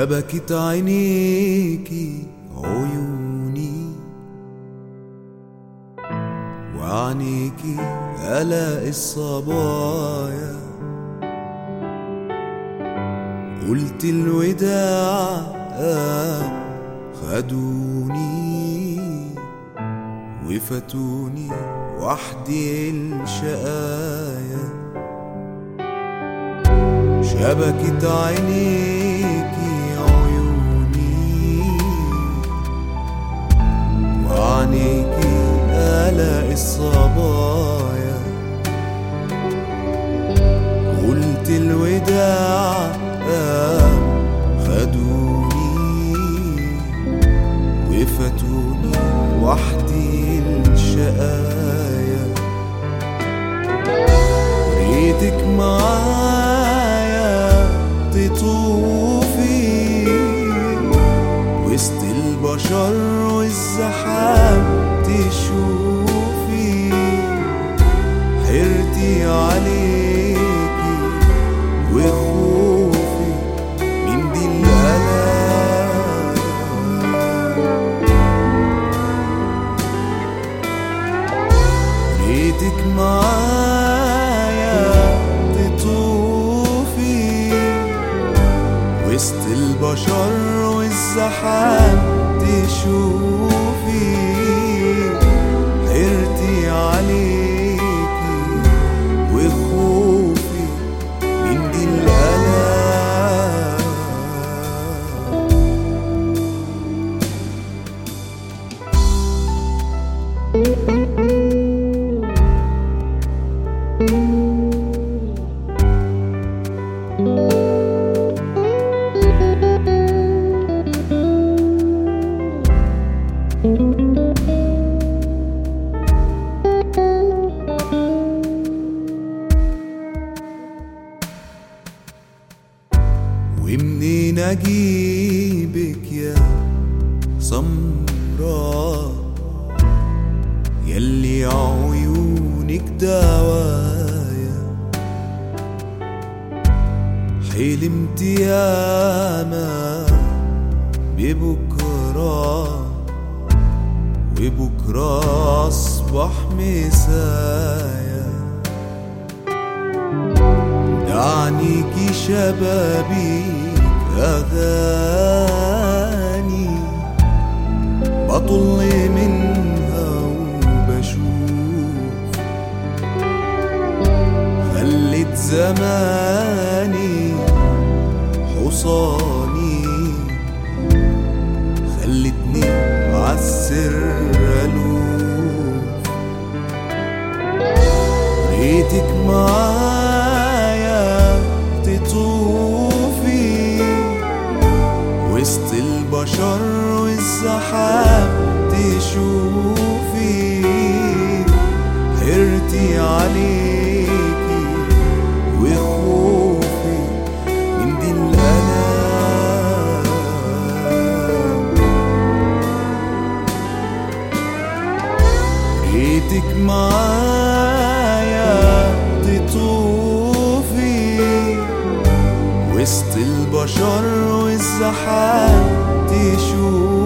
شبكة عينيكي عيوني وعنيكي ألاقي الصبايا قلت الوداع آه خدوني وفتوني وحدي الشقايا شبكة عينيكي عيوني وعنيكي ألاقي الصبايا قلت الوداع آه خدوني وفتوني وحدي الشقايا ريتك معايا تطوفي وسط البشر والزحام تشوفي حيرتي عليكي وخوفي من دي الآلام ريتك معايا تطوفي وسط البشر والزحام تشوفي حيرتي عليكي وخوفي من دي الآلام ومنين اجيبك يا سمراء يلي عيونك دوايا حلمت ياما ببكرة وبكرة أصبح مسايا دعنيكي شبابيك أغاني بطل منها وبشوف خلت زماني حصاني خلتني عالسر ألوف ريتك معايا تطوفي وسط البشر والزحام تشوفي حيرتي عليكي وخوفي من دي الآلام ريتك معايا تطوفي وسط البشر والزحام تشوفي